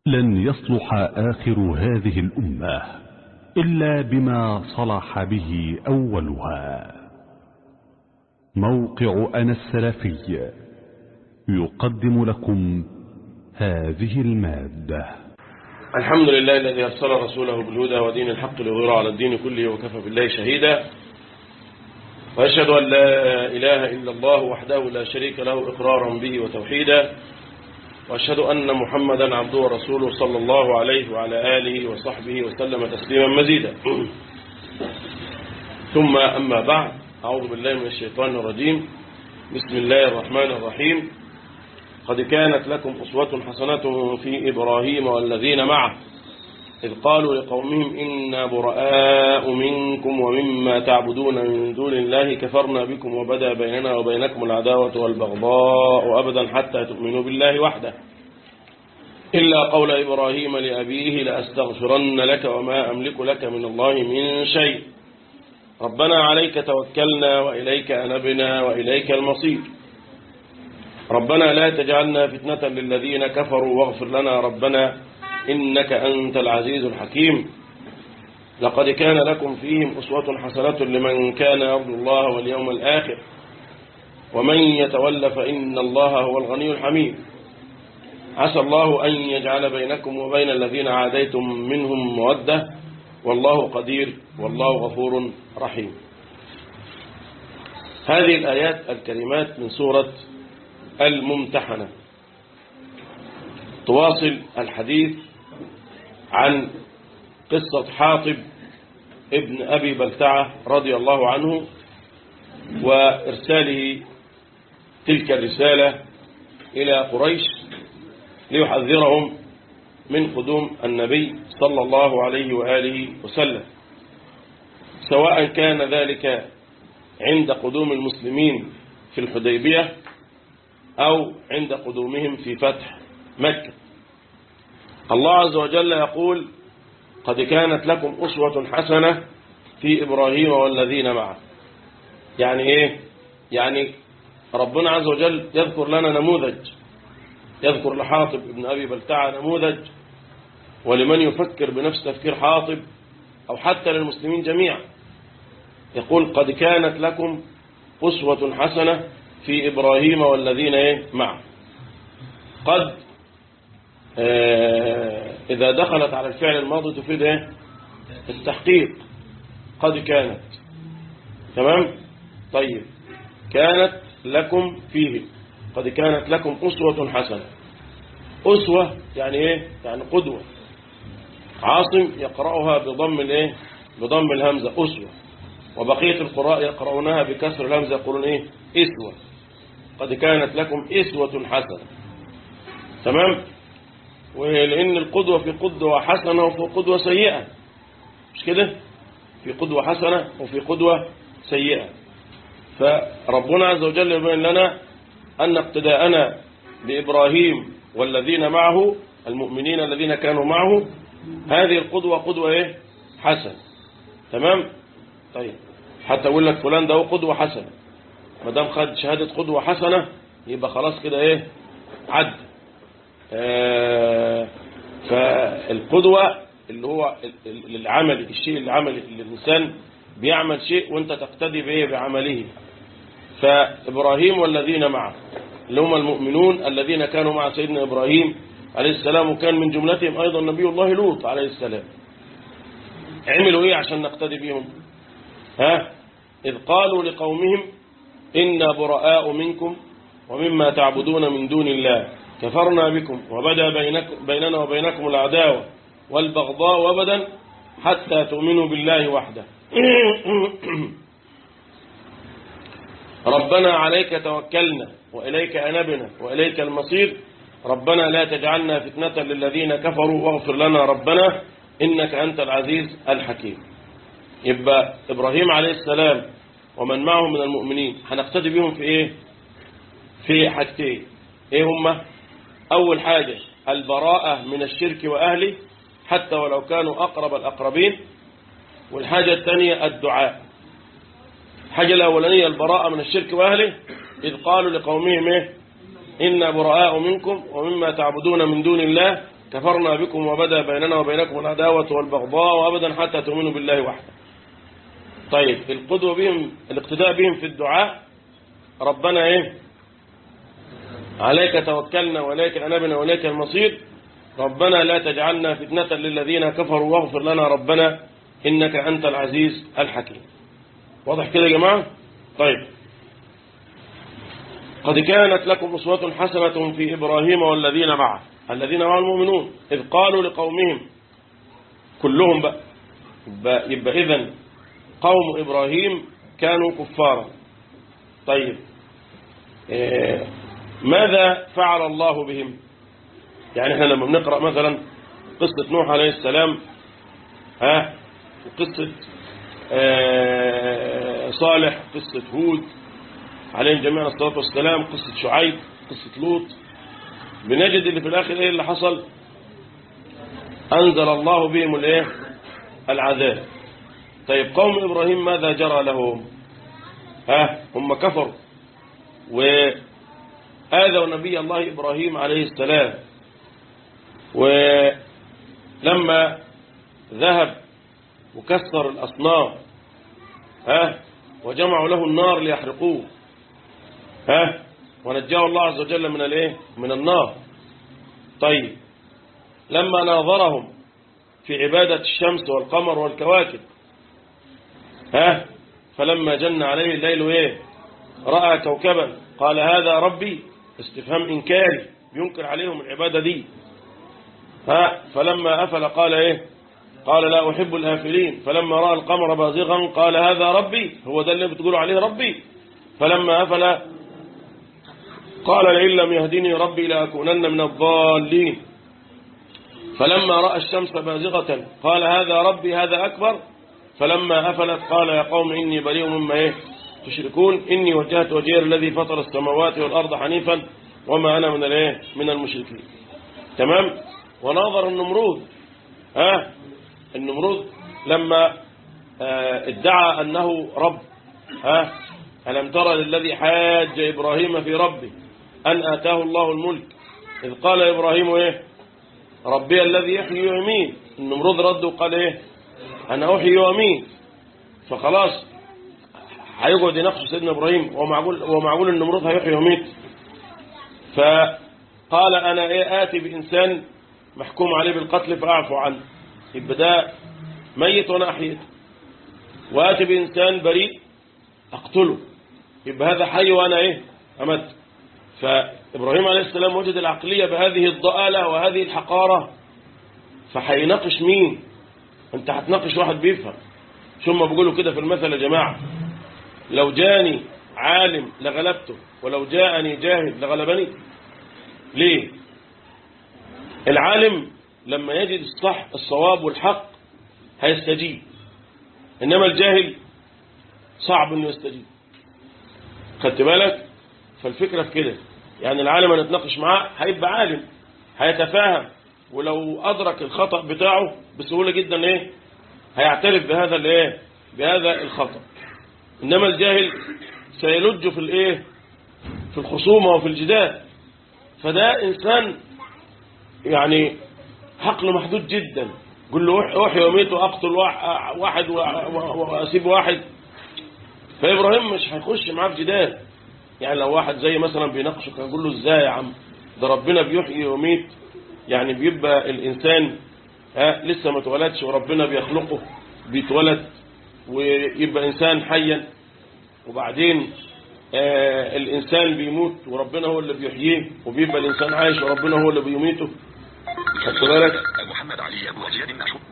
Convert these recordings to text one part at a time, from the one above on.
لن يصلح آخر هذه الأمة إلا بما صلح به أولها موقع أنا السلفي يقدم لكم هذه المادة الحمد لله الذي أرسل رسوله بالهدى ودين الحق ليظهره على الدين كله وكفى بالله شهيدا وأشهد أن لا إله إلا الله وحده لا شريك له إقرارا به وتوحيدا وأشهد أن محمدا عبده ورسوله صلى الله عليه وعلى آله وصحبه وسلم تسليما مزيدا ثم أما بعد أعوذ بالله من الشيطان الرجيم بسم الله الرحمن الرحيم قد كانت لكم أسوة حسنة في إبراهيم والذين معه إذ قالوا لقومهم إنا براء منكم ومما تعبدون من دون الله كفرنا بكم وبدا بيننا وبينكم العداوة والبغضاء أبدا حتى تؤمنوا بالله وحده إلا قول إبراهيم لأبيه لأستغفرن لك وما أملك لك من الله من شيء ربنا عليك توكلنا وإليك أنبنا وإليك المصير ربنا لا تجعلنا فتنة للذين كفروا واغفر لنا ربنا إنك أنت العزيز الحكيم لقد كان لكم فيهم أسوة حسنة لمن كان يرجو الله واليوم الآخر ومن يتول فإن الله هو الغني الحميد عسى الله أن يجعل بينكم وبين الذين عاديتم منهم مودة والله قدير والله غفور رحيم هذه الآيات الكريمات من سورة الممتحنة تواصل الحديث عن قصة حاطب ابن أبي بلتعة رضي الله عنه وإرساله تلك الرسالة إلى قريش ليحذرهم من قدوم النبي صلى الله عليه وآله وسلم سواء كان ذلك عند قدوم المسلمين في الحديبية أو عند قدومهم في فتح مكة الله عز وجل يقول قد كانت لكم أسوة حسنة في إبراهيم والذين معه يعني إيه يعني ربنا عز وجل يذكر لنا نموذج يذكر لحاطب ابن أبي بلتعة نموذج ولمن يفكر بنفس تفكير حاطب أو حتى للمسلمين جميعا يقول قد كانت لكم أسوة حسنة في إبراهيم والذين إيه معه قد آه إذا دخلت على الفعل الماضي تفيد إيه التحقيق قد كانت تمام طيب كانت لكم فيه قد كانت لكم أسوة حسنة أسوة يعني إيه يعني قدوة عاصم يقرأها بضم الإيه بضم الهمزة أسوة وبقية القراء يقرؤونها بكسر الهمزة يقولون إيه إسوة قد كانت لكم إسوة حسنة تمام ولأن القدوة في قدوة حسنة وفي قدوة سيئة مش كده في قدوة حسنة وفي قدوة سيئة فربنا عز وجل يبين لنا أن اقتداءنا بإبراهيم والذين معه المؤمنين الذين كانوا معه هذه القدوة قدوة إيه حسنة تمام طيب حتى أقول لك فلان ده هو قدوة حسنة ما دام خد شهادة قدوة حسنة يبقى خلاص كده إيه عد آه فالقدوة اللي هو العمل الشيء اللي عمل الإنسان بيعمل شيء وانت تقتدي به بعمله فإبراهيم والذين معه اللي هم المؤمنون الذين كانوا مع سيدنا إبراهيم عليه السلام وكان من جملتهم أيضا نبي الله لوط عليه السلام عملوا إيه عشان نقتدي بهم ها إذ قالوا لقومهم إنا براء منكم ومما تعبدون من دون الله كفرنا بكم وبدا بينكم بيننا وبينكم العداوة والبغضاء وبدا حتى تؤمنوا بالله وحده ربنا عليك توكلنا وإليك أنبنا وإليك المصير ربنا لا تجعلنا فتنة للذين كفروا واغفر لنا ربنا إنك أنت العزيز الحكيم يبقى إبراهيم عليه السلام ومن معه من المؤمنين هنقتدي بهم في إيه في حاجتين إيه هما أول حاجة البراءة من الشرك وأهله حتى ولو كانوا أقرب الأقربين والحاجة الثانية الدعاء الحاجة الأولانية البراءة من الشرك وأهله إذ قالوا لقومهم إيه إنا براء منكم ومما تعبدون من دون الله كفرنا بكم وبدا بيننا وبينكم العداوة والبغضاء وأبدا حتى تؤمنوا بالله وحده طيب القدوة بهم الاقتداء بهم في الدعاء ربنا ايه عليك توكلنا وإليك أنبنا وإليك المصير ربنا لا تجعلنا فتنة للذين كفروا واغفر لنا ربنا إنك أنت العزيز الحكيم واضح كده يا جماعة طيب قد كانت لكم أسوة حسنة في إبراهيم والذين معه الذين معه المؤمنون إذ قالوا لقومهم كلهم بقى يبقى, يبقى إذن قوم إبراهيم كانوا كفارا طيب إيه ماذا فعل الله بهم يعني احنا لما بنقرأ مثلا قصة نوح عليه السلام ها وقصة آه صالح قصة هود عليهم جميعا الصلاة والسلام قصة شعيب قصة لوط بنجد اللي في الآخر ايه اللي حصل أنزل الله بهم الايه العذاب طيب قوم إبراهيم ماذا جرى لهم ها هم كفروا وآذوا نبي الله إبراهيم عليه السلام ولما ذهب وكسر الأصنام ها وجمعوا له النار ليحرقوه ها ونجاه الله عز وجل من الايه من النار طيب لما ناظرهم في عبادة الشمس والقمر والكواكب ها فلما جن عليه الليل ايه رأى كوكبا قال هذا ربي استفهام إنكاري ينكر عليهم العبادة دي ها فلما أفل قال ايه قال لا أحب الآفلين فلما رأى القمر بازغا قال هذا ربي هو ده اللي بتقولوا عليه ربي فلما أفل قال لئن لم يهدني ربي لأكونن من الضالين فلما رأى الشمس بازغة قال هذا ربي هذا أكبر فلما أفلت قال يا قوم إني بريء مما إيه تشركون إني وجهت وجهي الذي فطر السماوات والأرض حنيفا وما أنا من الإيه من المشركين تمام وناظر النمرود ها النمرود لما آه ادعى أنه رب ها ألم ترى للذي حاج إبراهيم في ربه أن آتاه الله الملك إذ قال إبراهيم إيه ربي الذي يحيي ويميت النمرود رد وقال إيه أنا أحيي وأميت فخلاص هيقعد يناقش سيدنا إبراهيم ومعقول ومعقول النمرود هيحيي ويميت فقال أنا إيه آتي بإنسان محكوم عليه بالقتل فأعفو عنه يبقى ده ميت وأنا أحييته وآتي بإنسان بريء أقتله يبقى هذا حي وأنا إيه أمت فإبراهيم عليه السلام وجد العقلية بهذه الضآلة وهذه الحقارة فحيناقش مين انت هتناقش واحد بيفهم ثم بيقولوا كده في المثل يا جماعة لو جاني عالم لغلبته ولو جاءني جاهل لغلبني ليه العالم لما يجد الصح الصواب والحق هيستجيب إنما الجاهل صعب انه يستجيب خدت بالك فالفكرة في كده يعني العالم هنتناقش معاه هيبقى عالم هيتفاهم ولو أدرك الخطأ بتاعه بسهولة جدا إيه هيعترف بهذا الإيه بهذا الخطأ إنما الجاهل سيلج في الإيه في الخصومة وفي الجدال فده إنسان يعني عقله محدود جدا قل له أحيي وميت وأقتل واحد وأسيب واحد فإبراهيم مش هيخش معاه في جدال يعني لو واحد زي مثلا بيناقشك يقول له ازاي يا عم ده ربنا بيحيي ويميت يعني بيبقى الإنسان ها لسه ما اتولدش وربنا بيخلقه بيتولد ويبقى إنسان حيا وبعدين آه الإنسان بيموت وربنا هو اللي بيحييه وبيبقى الإنسان عايش وربنا هو اللي بيميته خدت بالك محمد علي أبو زياد النحو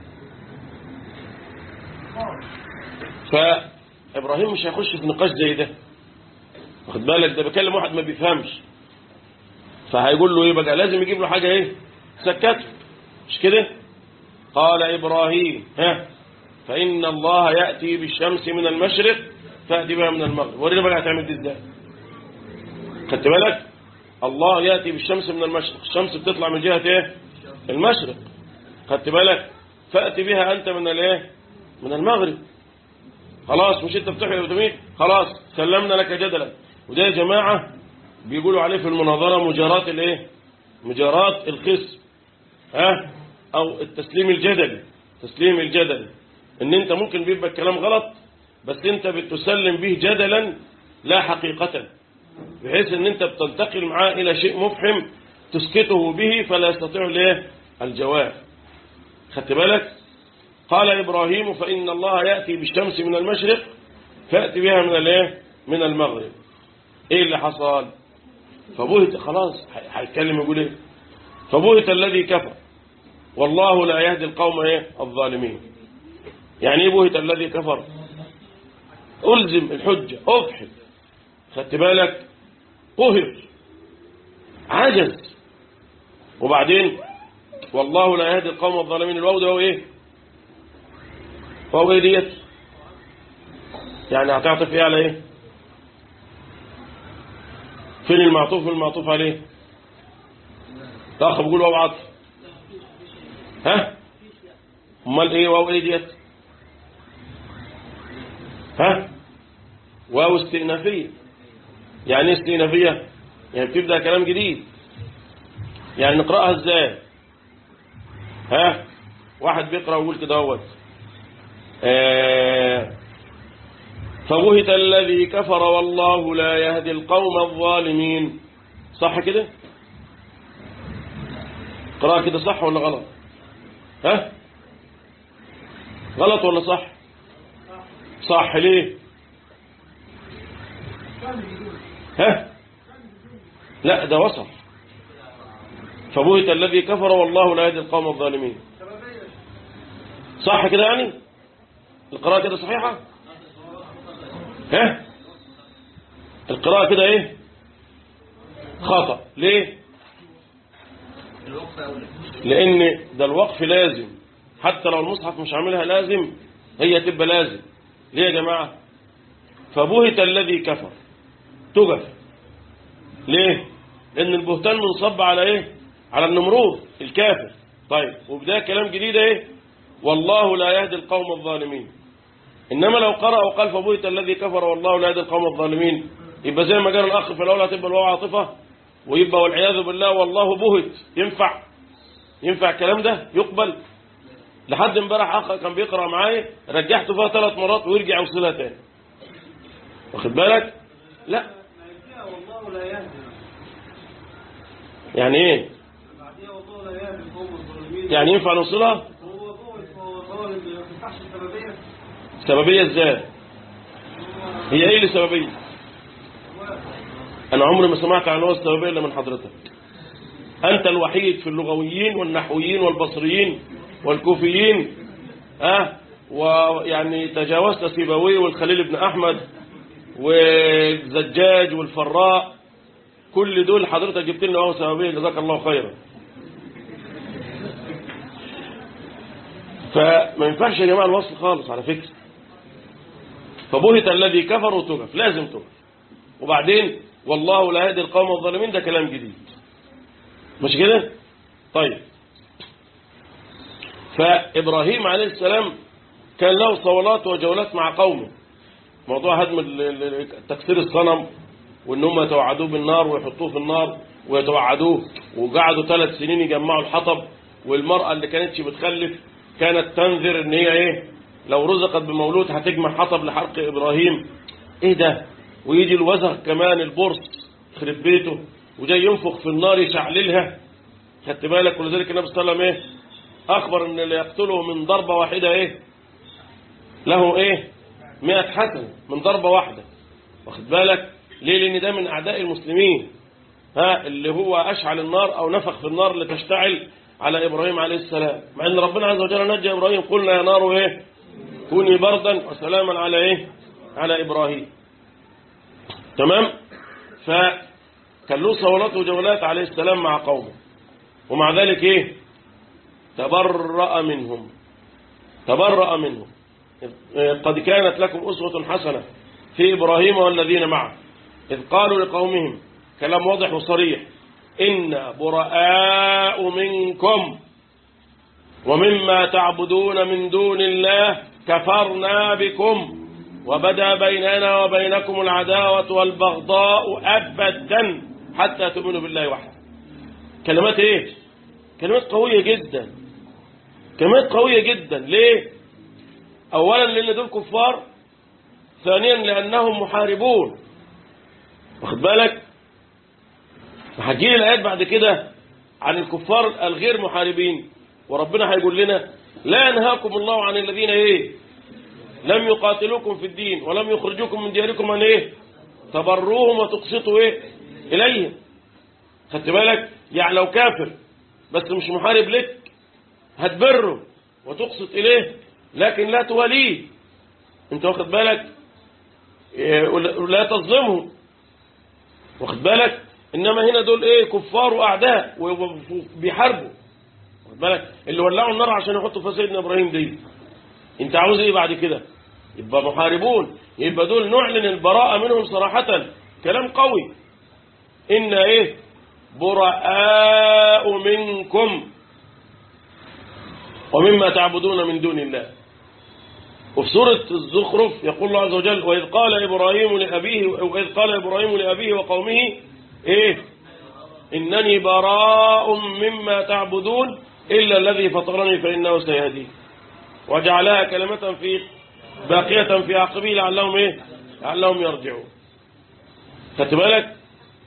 فإبراهيم مش هيخش في نقاش زي ده واخد بالك ده بكلم واحد ما بيفهمش فهيقول له ايه بقى لازم يجيب له حاجة ايه سكته مش كده قال إبراهيم ها فإن الله يأتي بالشمس من المشرق تأتي بها من المغرب ورينا بقى هتعمل دي ازاي خدت بالك الله يأتي بالشمس من المشرق الشمس بتطلع من جهة ايه المشرق خدت بالك فأتي بها أنت من الايه من المغرب خلاص مش انت بتحيي وتميت خلاص سلمنا لك جدلا وده يا جماعة بيقولوا عليه في المناظرة مجاراة الايه مجاراة الخصم ها او التسليم الجدلي تسليم الجدلي ان انت ممكن بيبقى الكلام غلط بس انت بتسلم به جدلا لا حقيقة بحيث ان انت بتنتقل معاه الى شيء مفحم تسكته به فلا يستطيع له الجواب خدت بالك قال ابراهيم فان الله ياتي بالشمس من المشرق فاتي بها من الايه من المغرب ايه اللي حصل فبهت خلاص هيتكلم يقول ايه فبهت الذي كفر والله لا يهدي القوم ايه الظالمين يعني ايه بهت الذي كفر الزم الحجه ابحث خدت بالك قهر عجز وبعدين والله لا يهدي القوم الظالمين الواو ده هو ايه هو ايه ديت يعني هتعطف ايه على ايه فين المعطوف والمعطوف عليه الاخ بيقول واو عطف ها امال ايه واو ايه ديت ها واو استئنافيه يعني ايه استئنافيه يعني بتبدا كلام جديد يعني نقراها ازاي ها واحد بيقرا ويقول كده اهوت آه فبهت الذي كفر والله لا يهدي القوم الظالمين صح كده قراءة كده صح ولا غلط ها غلط ولا صح صح ليه ها لا ده وصف فبهت الذي كفر والله لا يهدي القوم الظالمين صح كده يعني القراءة كده صحيحة ها القراءة كده ايه خطأ ليه لان ده الوقف لازم حتى لو المصحف مش عاملها لازم هي تبقى لازم ليه يا جماعة فبهت الذي كفر تجف ليه لان البهتان منصب على ايه على النمرود الكافر طيب وبدا كلام جديد ايه والله لا يهدي القوم الظالمين انما لو قرأ وقال فبهت الذي كفر والله لا يهدي القوم الظالمين يبقى زي ما قال الاخ في الاول هتبقى الواو عاطفه ويبقى والعياذ بالله والله بهت ينفع ينفع الكلام ده يقبل لحد امبارح اخ كان بيقرا معايا رجحته فيها ثلاث مرات ويرجع يوصلها تاني واخد بالك لا والله لا يهدي يعني ايه بعديها والله لا يهدي القوم الظالمين يعني ينفع نوصلها هو ظالم هو ظالم ما ينفعش السببيه سببيه ازاي هي ايه اللي سببيه انا عمري ما سمعت عن هو السببيه الا من حضرتك انت الوحيد في اللغويين والنحويين والبصريين والكوفيين اه ويعني تجاوزت سيبويه والخليل بن احمد والزجاج والفراء كل دول حضرتك جبت لنا وهو سببيه جزاك الله خيرا فما ينفعش يا جماعه الوصل خالص على فكره فبهت الذي كفر وتجف لازم تجف وبعدين والله لا يهدي القوم الظالمين ده كلام جديد مش كده طيب فإبراهيم عليه السلام كان له صولات وجولات مع قومه موضوع هدم ال- ال- تكسير الصنم وان هم يتوعدوه بالنار ويحطوه في النار ويتوعدوه وقعدوا ثلاث سنين يجمعوا الحطب والمرأة اللي كانتش بتخلف كانت تنذر ان هي ايه لو رزقت بمولود هتجمع حطب لحرق ابراهيم ايه ده ويجي الوزغ كمان البرص يخرب بيته وجاي ينفخ في النار يشعللها خدت بالك ولذلك النبي صلى الله عليه وسلم ايه اخبر ان اللي يقتله من ضربة واحدة ايه له ايه مئة حسنة من ضربة واحدة واخد بالك ليه لان ده من اعداء المسلمين ها اللي هو اشعل النار او نفخ في النار لتشتعل على ابراهيم عليه السلام مع ان ربنا عز وجل نجى ابراهيم قلنا يا نار ايه كوني بردا وسلاما على ايه على ابراهيم تمام فكان له صولات وجولات عليه السلام مع قومه ومع ذلك ايه تبرأ منهم تبرأ منهم قد كانت لكم أسوة حسنة في إبراهيم والذين معه إذ قالوا لقومهم كلام واضح وصريح إن براء منكم ومما تعبدون من دون الله كفرنا بكم وبدا بيننا وبينكم العداوة والبغضاء أبدا حتى تؤمنوا بالله وحده كلمات إيه كلمات قوية جدا كلمات قوية جدا ليه اولا لان دول كفار ثانيا لانهم محاربون واخد بالك وهتجيلي الايات بعد كده عن الكفار الغير محاربين وربنا هيقول لنا لا ينهاكم الله عن الذين ايه لم يقاتلوكم في الدين ولم يخرجوكم من دياركم ان ايه تبروهم وتقسطوا ايه اليهم خدت بالك يعني لو كافر بس مش محارب لك هتبره وتقسط اليه لكن لا تواليه انت واخد بالك إيه، ولا تظلمه واخد بالك انما هنا دول ايه كفار واعداء وبيحاربوا واخد بالك اللي ولعوا النار عشان يحطوا في سيدنا ابراهيم دي انت عاوز ايه بعد كده يبقى محاربون يبقى دول نعلن البراءة منهم صراحة كلام قوي إن إيه براء منكم ومما تعبدون من دون الله وفي سورة الزخرف يقول الله عز وجل وإذ قال إبراهيم لأبيه وإذ قال إبراهيم لأبيه وقومه إيه إنني براء مما تعبدون إلا الذي فطرني فإنه سيهدين وجعلها كلمة في باقية في عقبه لعلهم إيه لعلهم يرجعون خدت بالك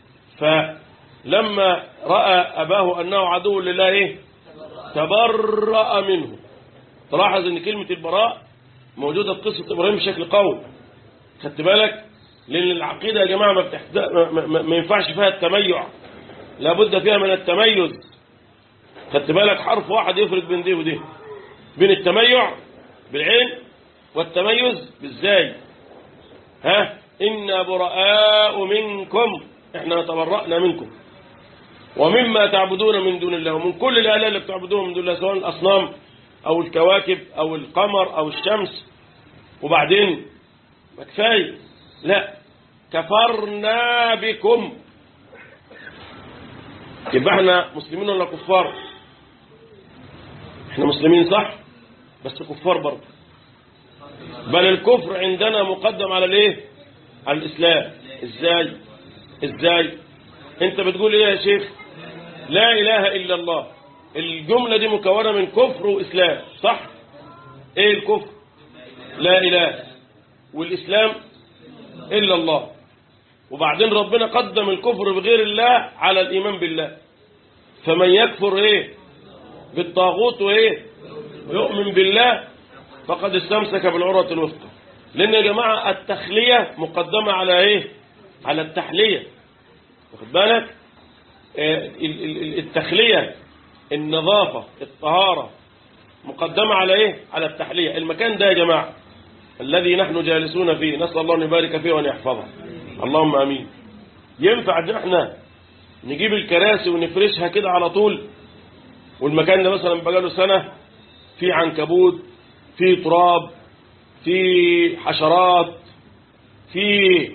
فلما رأى أباه أنه عدو لله إيه تبرأ منه تلاحظ ان كلمة البراء موجودة في قصة إبراهيم بشكل قوي خدت بالك لأن العقيدة يا جماعة ما, بتحت... ما, ما, ما ينفعش فيها التميع لابد فيها من التميز خدت بالك حرف واحد يفرق بين دي ودي بين التميع بالعين والتميز بالزاي ها إنا براء منكم احنا تبرأنا منكم ومما تعبدون من دون الله ومن كل الآلهة اللي بتعبدوها من دون الله سواء الأصنام أو الكواكب أو القمر أو الشمس وبعدين ما كفاية لا كفرنا بكم يبقى احنا مسلمين ولا كفار احنا مسلمين صح بس كفار برضه بل الكفر عندنا مقدم على الايه على الاسلام ازاي ازاي انت بتقول ايه يا شيخ لا اله الا الله الجملة دي مكونة من كفر واسلام صح ايه الكفر لا اله والاسلام الا الله وبعدين ربنا قدم الكفر بغير الله على الايمان بالله فمن يكفر ايه بالطاغوت وايه ويؤمن بالله فقد استمسك بالعروة الوثقى لأن يا جماعة التخلية مقدمة على إيه على التحلية واخد بالك آه، ال- ال- التخلية النظافة الطهارة مقدمة على إيه على التحلية المكان ده يا جماعة الذي نحن جالسون فيه نسأل الله أن يبارك فيه وأن يحفظه اللهم أمين ينفع ان احنا نجيب الكراسي ونفرشها كده على طول والمكان ده مثلا بقاله سنة في عنكبوت في تراب في حشرات في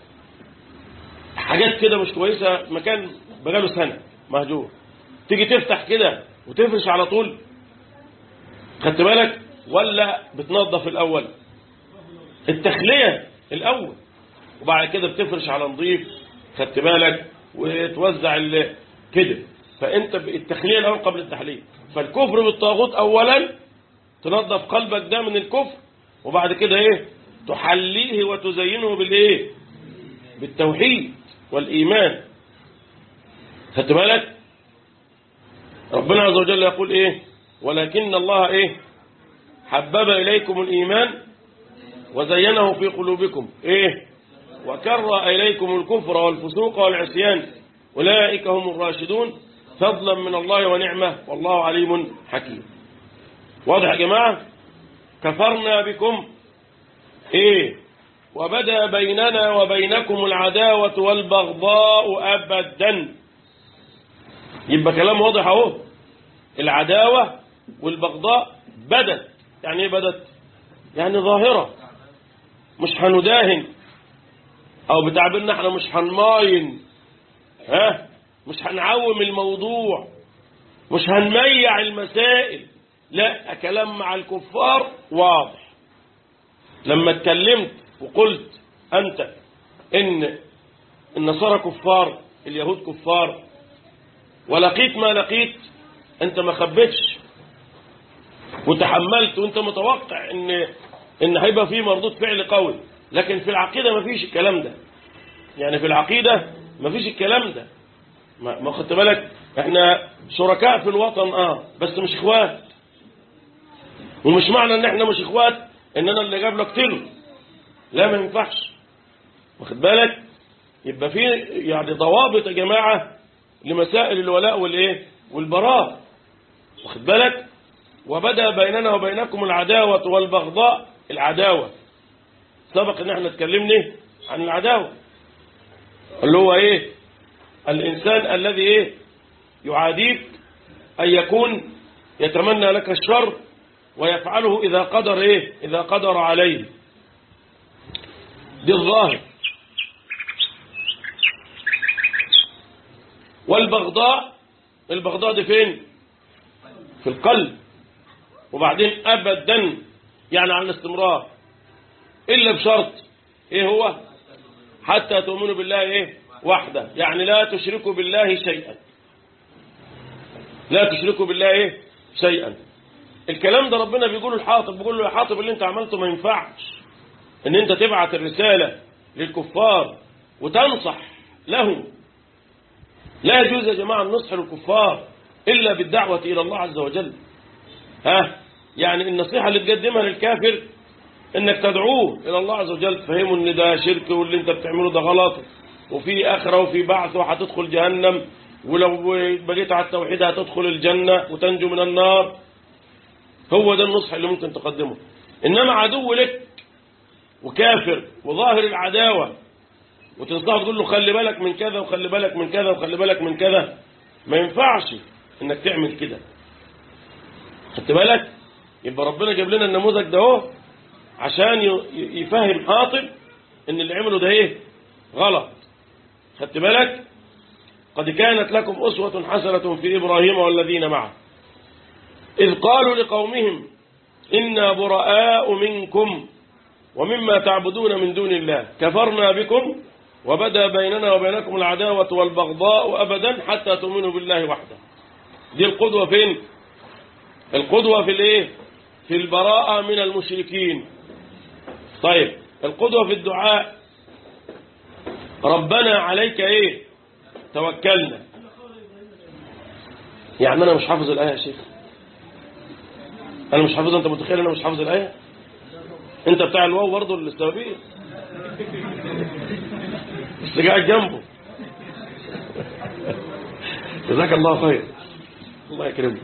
حاجات كده مش كويسة مكان بقاله سنة مهجور تيجي تفتح كده وتفرش على طول خدت بالك ولا بتنظف الأول التخلية الأول وبعد كده بتفرش على نظيف خدت بالك وتوزع ال- كده فانت ب- التخلية الأول قبل التحليل فالكفر بالطاغوت أولا تنظف قلبك ده من الكفر وبعد كده ايه تحليه وتزينه بالايه بالتوحيد والإيمان خدت بالك ربنا عز وجل يقول ايه ولكن الله ايه حبب إليكم الإيمان وزينه في قلوبكم ايه وكر إليكم الكفر والفسوق والعصيان أولئك هم الراشدون فضلا من الله ونعمة والله عليم حكيم واضح يا جماعة كفرنا بكم ايه وبدا بيننا وبينكم العداوة والبغضاء أبدا يبقى كلام واضح اهو العداوة والبغضاء بدت يعني ايه بدت يعني ظاهرة مش هنداهن او بتعبيرنا احنا مش هنماين ها مش هنعوم الموضوع مش هنميع المسائل لا كلام مع الكفار واضح لما اتكلمت وقلت انت ان النصارى كفار اليهود كفار ولقيت ما لقيت انت ما خبيتش وتحملت وانت متوقع ان ان هيبقى فيه مردود فعل قوي لكن في العقيده ما فيش الكلام ده يعني في العقيده ما فيش الكلام ده ما, ما خدت بالك احنا شركاء في الوطن اه بس مش اخوات ومش معنى ان احنا مش اخوات ان انا اللي جاب لك اقتله لا ما ينفعش واخد بالك يبقى في يعني ضوابط يا جماعه لمسائل الولاء والايه والبراء واخد بالك وبدا بيننا وبينكم العداوه والبغضاء العداوه سبق ان احنا اتكلمنا عن العداوه اللي هو ايه الانسان الذي ايه يعاديك ان يكون يتمنى لك الشر ويفعله اذا قدر ايه اذا قدر عليه دي الظاهر والبغضاء البغضاء دي فين في القلب وبعدين ابدا يعني على الاستمرار الا بشرط ايه هو حتى تؤمنوا بالله ايه وحده يعني لا تشركوا بالله شيئا لا تشركوا بالله ايه شيئا الكلام ده ربنا بيقول لحاطب بيقول له يا حاطب اللي انت عملته ما ينفعش ان انت تبعت الرسالة للكفار وتنصح لهم لا يجوز يا جماعة النصح للكفار إلا بالدعوة إلى الله عز وجل ها يعني النصيحة اللي تقدمها للكافر انك تدعوه الى الله عز وجل تفهمه ان ده شرك واللي انت بتعمله ده غلط وفي اخره وفي بعث وهتدخل جهنم ولو بقيت على التوحيد هتدخل الجنة وتنجو من النار هو ده النصح اللي ممكن تقدمه انما عدو لك وكافر وظاهر العداوة وتنصحه تقول له خلي بالك من كذا وخلي بالك من كذا وخلي بالك من كذا ما ينفعش انك تعمل كده خدت بالك يبقى ربنا جاب لنا النموذج ده اهو عشان ي- يفهم حاطب ان اللي عمله ده ايه غلط خدت بالك قد كانت لكم أسوة حسنة في إبراهيم والذين معه إذ قالوا لقومهم إنا براء منكم ومما تعبدون من دون الله كفرنا بكم وبدا بيننا وبينكم العداوة والبغضاء أبدا حتى تؤمنوا بالله وحده دي القدوة فين القدوة في الايه في البراءة من المشركين طيب القدوة في الدعاء ربنا عليك ايه توكلنا يعني انا مش حافظ الايه يا شيخ انا مش حافظها انت متخيل انا مش حافظ الايه انت بتاع الواو برضه السببيه بس قاعد جنبه جزاك الله خير الله يكرمك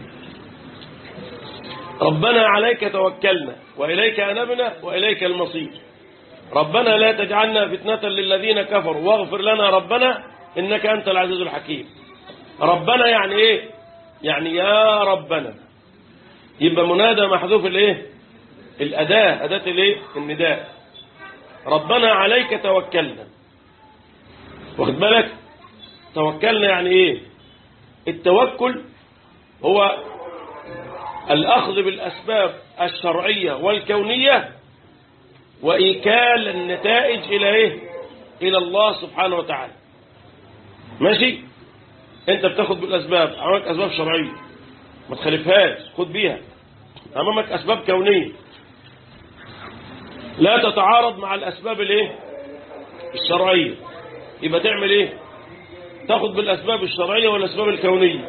ربنا عليك توكلنا وإليك أنبنا وإليك المصير ربنا لا تجعلنا فتنة للذين كفروا واغفر لنا ربنا إنك أنت العزيز الحكيم ربنا يعني إيه يعني يا ربنا يبقى منادى محذوف الإيه الأداة أداة الإيه النداء ربنا عليك توكلنا واخد بالك توكلنا يعني إيه التوكل هو الأخذ بالأسباب الشرعية والكونية وإيكال النتائج إلى إيه؟ إلى الله سبحانه وتعالى ماشي أنت بتاخد بالأسباب أمامك أسباب شرعية ما تخالفهاش خد بيها أمامك أسباب كونية لا تتعارض مع الأسباب الإيه؟ الشرعية يبقى تعمل إيه تاخد بالأسباب الشرعية والأسباب الكونية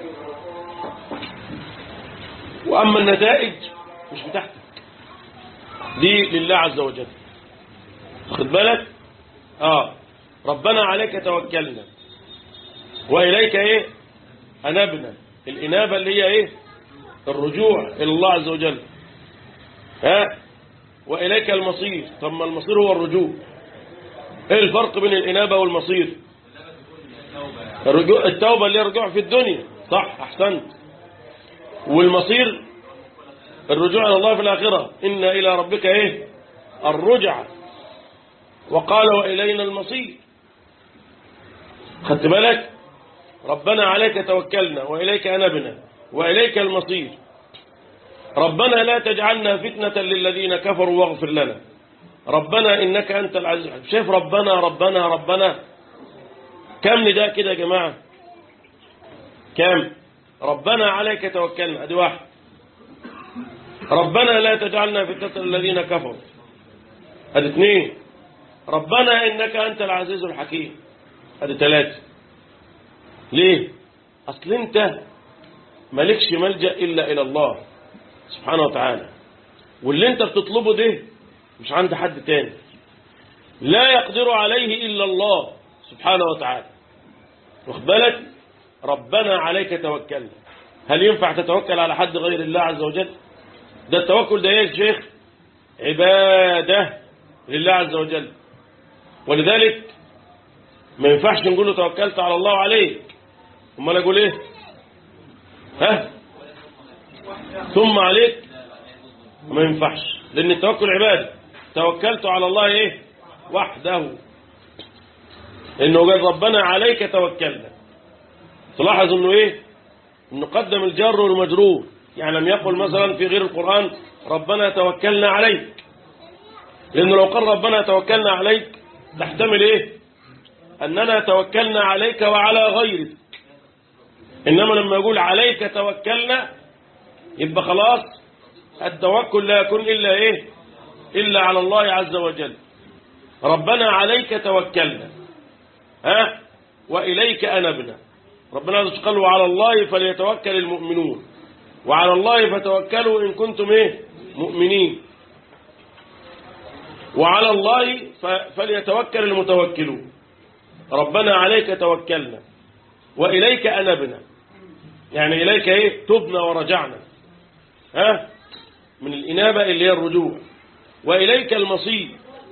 وأما النتائج مش بتاعتك دي لله عز وجل واخد بالك اه ربنا عليك توكلنا وإليك ايه أنبنا الإنابة اللي هي ايه الرجوع إلى الله عز وجل ها وإليك المصير طب ما المصير هو الرجوع ايه الفرق بين الإنابة والمصير الرجوع التوبة اللي هي الرجوع في الدنيا صح أحسنت والمصير الرجوع إلى الله في الآخرة إن إلى ربك إيه الرجع وقال وإلينا المصير خدت بالك ربنا عليك توكلنا وإليك أنبنا وإليك المصير ربنا لا تجعلنا فتنة للذين كفروا واغفر لنا ربنا إنك أنت العزيز الحكيم. شايف ربنا ربنا ربنا كم نداء كده يا جماعة كم ربنا عليك توكلنا ادي واحد ربنا لا تجعلنا فتنة الذين كفروا ادي اثنين ربنا انك انت العزيز الحكيم ادي ثلاثة ليه اصل انت مالكش ملجأ الا الى الله سبحانه وتعالى واللي انت بتطلبه ده مش عند حد تاني لا يقدر عليه الا الله سبحانه وتعالى واخد بالك ربنا عليك توكلنا هل ينفع تتوكل على حد غير الله عز وجل ده التوكل ده ايه يا شيخ عبادة لله عز وجل ولذلك ما ينفعش نقول له توكلت على الله عليك امال اقول ايه ها ثم عليك ما ينفعش لان التوكل عبادة توكلت على الله ايه وحده انه قال ربنا عليك توكلنا تلاحظ انه ايه انه قدم الجر والمجرور يعني لم يقل مثلا في غير القرآن ربنا توكلنا عليك لانه لو قال ربنا توكلنا عليك تحتمل ايه اننا توكلنا عليك وعلى غيرك انما لما يقول عليك توكلنا يبقى خلاص التوكل لا يكون الا ايه الا على الله عز وجل ربنا عليك توكلنا ها واليك انبنا ربنا عز وجل قال وعلى الله فليتوكل المؤمنون وعلى الله فتوكلوا إن كنتم إيه مؤمنين وعلى الله ف- فليتوكل المتوكلون ربنا عليك توكلنا وإليك أنبنا يعني إليك إيه تبنا ورجعنا ها من الإنابة اللي هي الرجوع وإليك المصير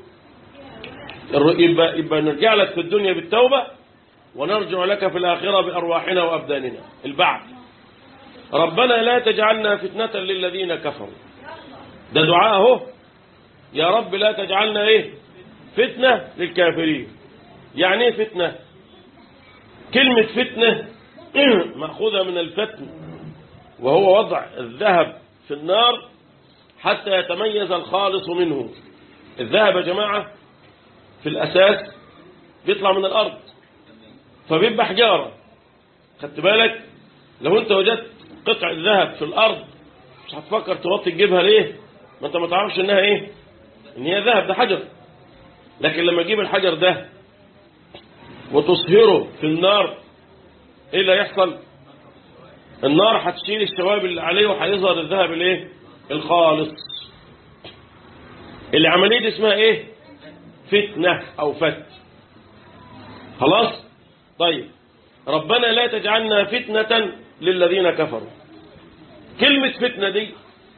الر- يبقى, يبقى نرجع لك في الدنيا بالتوبة ونرجع لك في الآخرة بأرواحنا وأبداننا البعث ربنا لا تجعلنا فتنة للذين كفروا ده دعاء اهو يا رب لا تجعلنا ايه فتنة للكافرين يعني ايه فتنة كلمة فتنة مأخوذة من الفتن وهو وضع الذهب في النار حتى يتميز الخالص منه الذهب يا جماعة في الأساس بيطلع من الأرض فبيبقى حجارة خدت بالك لو انت وجدت قطع ذهب في الأرض مش هتفكر توطي تجيبها ليه ما انت ما تعرفش انها ايه ان هي ذهب ده حجر لكن لما تجيب الحجر ده وتصهره في النار ايه اللي هيحصل النار هتشيل الشوائب اللي عليه وهيظهر الذهب الايه الخالص العمليه دي اسمها ايه فتنه او فت خلاص طيب ربنا لا تجعلنا فتنه للذين كفروا كلمه فتنه دي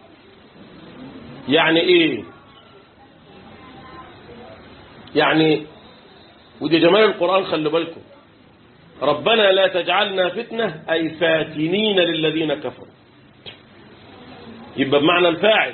يعني ايه يعني ودي جمال القرآن خلي بالكم ربنا لا تجعلنا فتنة أي فاتنين للذين كفروا يبقى بمعنى الفاعل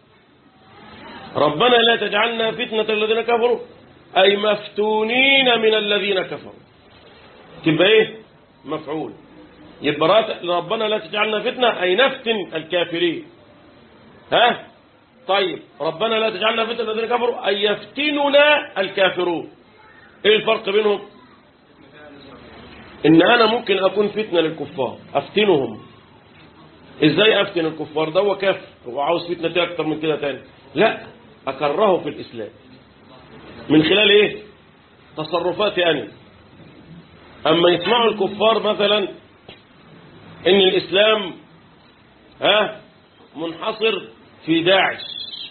ربنا لا تجعلنا فتنة للذين كفروا أي مفتونين من الذين كفروا تبقى ايه مفعول يبقى رات- ربنا لا تجعلنا فتنة أي نفتن الكافرين ها طيب ربنا لا تجعلنا فتنة الذين كفروا أي يفتننا الكافرون ايه الفرق بينهم ان انا ممكن اكون فتنة للكفار افتنهم ازاي افتن الكفار ده هو كافر هو عاوز فتنة تاني اكتر من كده تاني لا اكرهه في الاسلام من خلال ايه تصرفاتي انا اما يسمعوا الكفار مثلا ان الاسلام ها منحصر في داعش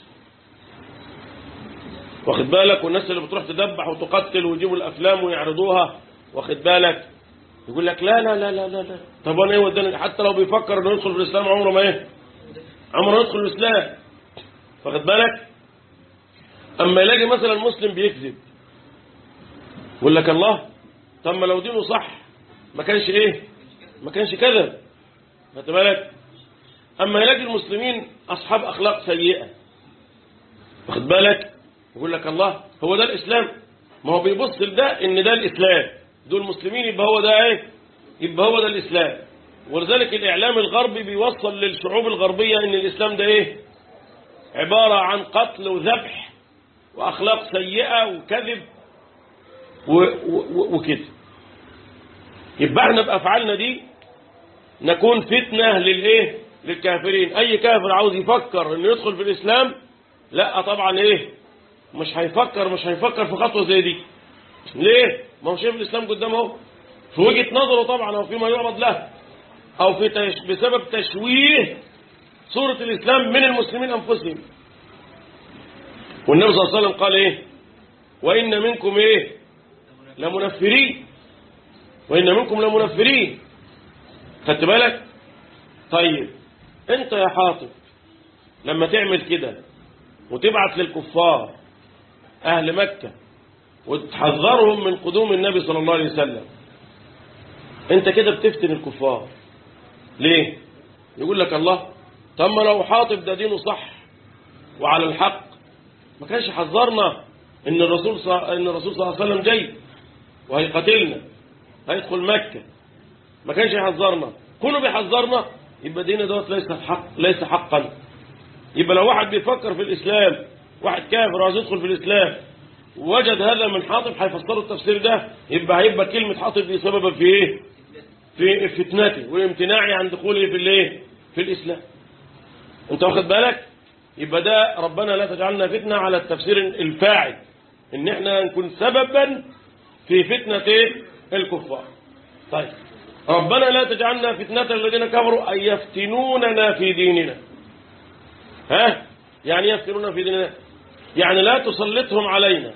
واخد بالك والناس اللي بتروح تدبح وتقتل ويجيبوا الافلام ويعرضوها واخد بالك يقول لك لا لا لا لا لا, لا. طب انا ايه وداني حتى لو بيفكر انه يدخل في الاسلام عمره ما ايه عمره ما يدخل الاسلام واخد بالك اما يلاقي مثلا مسلم بيكذب يقول لك الله طب ما لو دينه صح ما كانش ايه ما كانش كذب خدت بالك اما يلاقي المسلمين اصحاب اخلاق سيئه واخد بالك يقول لك الله هو ده الاسلام ما هو بيبص لده ان ده الاسلام دول مسلمين يبقى هو ده ايه يبقى هو ده الاسلام ولذلك الاعلام الغربي بيوصل للشعوب الغربيه ان الاسلام ده ايه عباره عن قتل وذبح واخلاق سيئه وكذب و- و- وكده يبقى احنا بافعالنا دي نكون فتنة للايه للكافرين اي كافر عاوز يفكر انه يدخل في الاسلام لا طبعا ايه مش هيفكر مش هيفكر في خطوة زي دي ليه ما هو شايف الاسلام قدامه اهو في وجهة نظره طبعا او فيما يعرض له او في تش... بسبب تشويه صورة الاسلام من المسلمين انفسهم والنبي صلى الله عليه وسلم قال ايه وان منكم ايه لمنفرين وان منكم لمنفرين خدت بالك طيب انت يا حاطب لما تعمل كده وتبعت للكفار اهل مكة وتحذرهم من قدوم النبي صلى الله عليه وسلم انت كده بتفتن الكفار ليه يقول لك الله طب ما لو حاطب ده دينه صح وعلى الحق ما كانش حذرنا ان الرسول ص... ان الرسول صلى الله عليه وسلم جاي وهيقاتلنا هيدخل مكة ما كانش يحذرنا كله بيحذرنا يبقى ديننا دوت ليس حق ليس حقا يبقى لو واحد بيفكر في الاسلام واحد كافر عايز يدخل في الاسلام وجد هذا من حاطب هيفسره التفسير ده يبقى هيبقى كلمة حاطب دي سببا في ايه في فتنته وامتناعي عن دخوله في الايه في الاسلام انت واخد بالك يبقى ده ربنا لا تجعلنا فتنة على التفسير الفاعل ان احنا نكون سببا في فتنة ايه الكفار طيب ربنا لا تجعلنا فتنة الذين كفروا أن يفتنوننا في ديننا ها يعني يفتنون في ديننا يعني لا تسلطهم علينا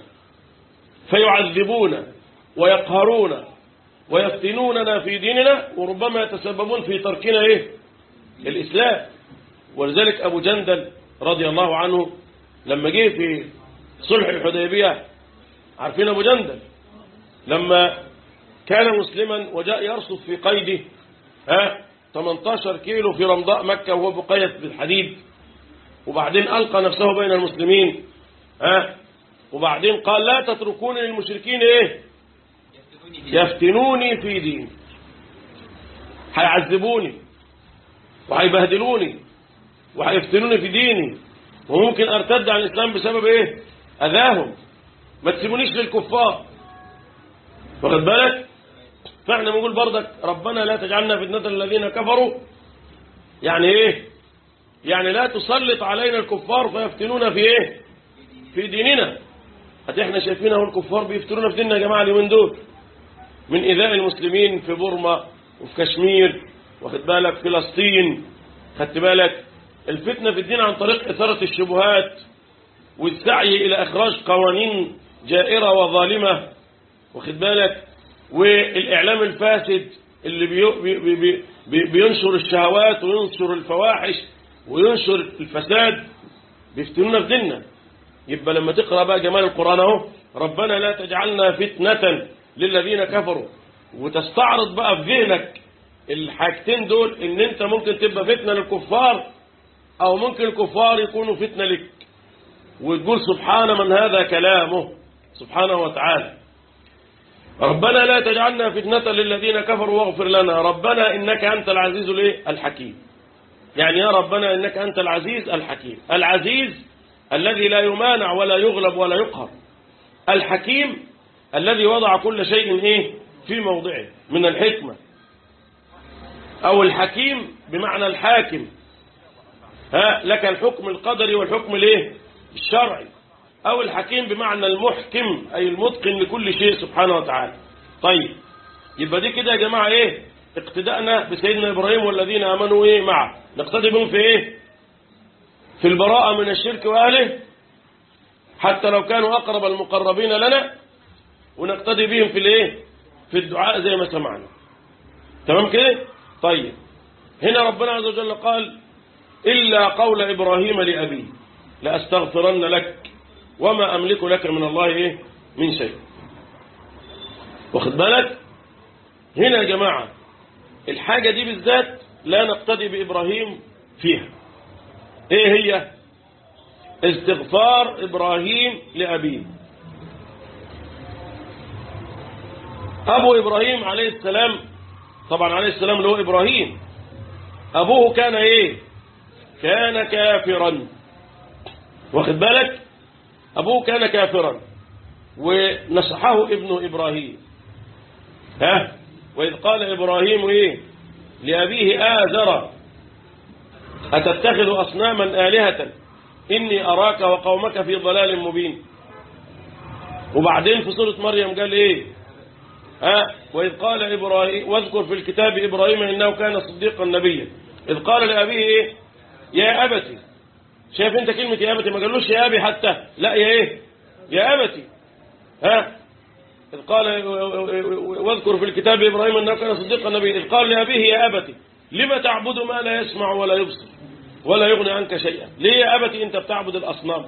فيعذبون ويقهرون ويفتنوننا في ديننا وربما يتسببون في تركنا ايه الإسلام ولذلك أبو جندل رضي الله عنه لما جه في صلح الحديبية عارفين أبو جندل لما كان مسلما وجاء يرصد في قيده ها 18 كيلو في رمضاء مكة وهو بقيت بالحديد وبعدين ألقى نفسه بين المسلمين ها وبعدين قال لا تتركوني للمشركين ايه يفتنوني في دين هيعذبوني وهيبهدلوني وهيفتنوني في ديني وممكن ارتد عن الاسلام بسبب ايه اذاهم ما تسيبونيش للكفار واخد بالك فاحنا بنقول برضك ربنا لا تجعلنا فتنة الذين كفروا يعني ايه يعني لا تسلط علينا الكفار فيفتنونا في ايه في ديننا حتى احنا شايفين اهو الكفار بيفتنونا في ديننا يا جماعه اليومين دول من ايذاء المسلمين في بورما وفي كشمير واخد بالك فلسطين خدت بالك الفتنه في الدين عن طريق اثاره الشبهات والسعي الى اخراج قوانين جائره وظالمه واخد بالك والاعلام الفاسد اللي بي بي بي بي بينشر الشهوات وينشر الفواحش وينشر الفساد بيفتنونا في ديننا يبقى لما تقرا بقى جمال القران اهو ربنا لا تجعلنا فتنه للذين كفروا وتستعرض بقى في ذهنك الحاجتين دول ان انت ممكن تبقى فتنه للكفار او ممكن الكفار يكونوا فتنه لك وتقول سبحان من هذا كلامه سبحانه وتعالى ربنا لا تجعلنا فتنة للذين كفروا واغفر لنا ربنا إنك أنت العزيز الايه الحكيم يعني يا ربنا إنك أنت العزيز الحكيم العزيز الذي لا يمانع ولا يغلب ولا يقهر الحكيم الذي وضع كل شيء إيه في موضعه من الحكمة أو الحكيم بمعنى الحاكم ها لك الحكم القدري والحكم الايه الشرعي أو الحكيم بمعنى المحكم أي المتقن لكل شيء سبحانه وتعالى طيب يبقى دي كده يا جماعة إيه اقتداءنا بسيدنا إبراهيم والذين آمنوا إيه معه نقتدي بهم في إيه في البراءة من الشرك وأهله حتى لو كانوا أقرب المقربين لنا ونقتدي بهم في الإيه في الدعاء زي ما سمعنا تمام كده طيب هنا ربنا عز وجل قال إلا قول إبراهيم لأبيه لأستغفرن لك وما أملك لك من الله إيه من شيء واخد بالك هنا يا جماعة الحاجة دي بالذات لا نقتدي بإبراهيم فيها إيه هي استغفار إبراهيم لأبيه أبو إبراهيم عليه السلام طبعا عليه السلام اللي هو إبراهيم أبوه كان إيه كان كافرا واخد بالك أبوه كان كافرا ونصحه ابن إبراهيم ها وإذ قال إبراهيم إيه لأبيه آزر أتتخذ أصناما آلهة إني أراك وقومك في ضلال مبين وبعدين في سورة مريم قال إيه ها وإذ قال إبراهيم واذكر في الكتاب إبراهيم إنه كان صديقا نبيا إذ قال لأبيه إيه يا أبتي شايف أنت كلمة يا أبتي ما قالوش يا أبي حتى لا يا إيه يا أبتي ها إذ قال واذكر في الكتاب إبراهيم أنه كان صديقا نبيا إذ قال لأبيه يا أبتي لما تعبد ما لا يسمع ولا يبصر ولا يغني عنك شيئا ليه يا أبتي أنت بتعبد الأصنام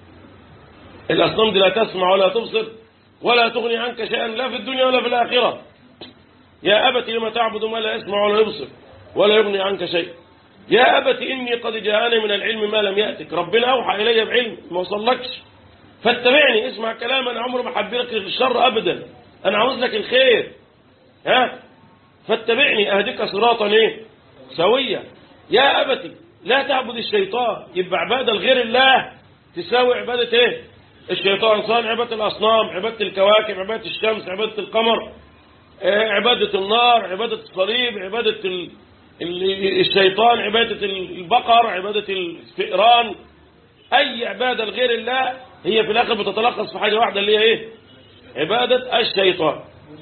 الأصنام دي لا تسمع ولا تبصر ولا تغني عنك شيئا لا في الدنيا ولا في الآخرة يا أبت لما تعبد ما لا يسمع ولا يبصر ولا يغني عنك شيئا يا أبت إني قد جاءني من العلم ما لم يأتك ربنا أوحى إلي بعلم ما وصلكش فاتبعني اسمع كلام أنا عمري ما حبيلك الشر أبدا أنا عاوز لك الخير ها فاتبعني أهدك صراطا إيه سويا يا أبتي لا تعبد الشيطان يبقى عبادة لغير الله تساوي عبادة إيه الشيطان صار عبادة الأصنام عبادة الكواكب عبادة الشمس عبادة القمر آه، عبادة النار عبادة الصليب عبادة ال- ال- الشيطان عبادة البقر عبادة الفئران أي عبادة لغير الله هي في الآخر بتتلخص في حاجة واحدة اللي هي إيه عبادة الشيطان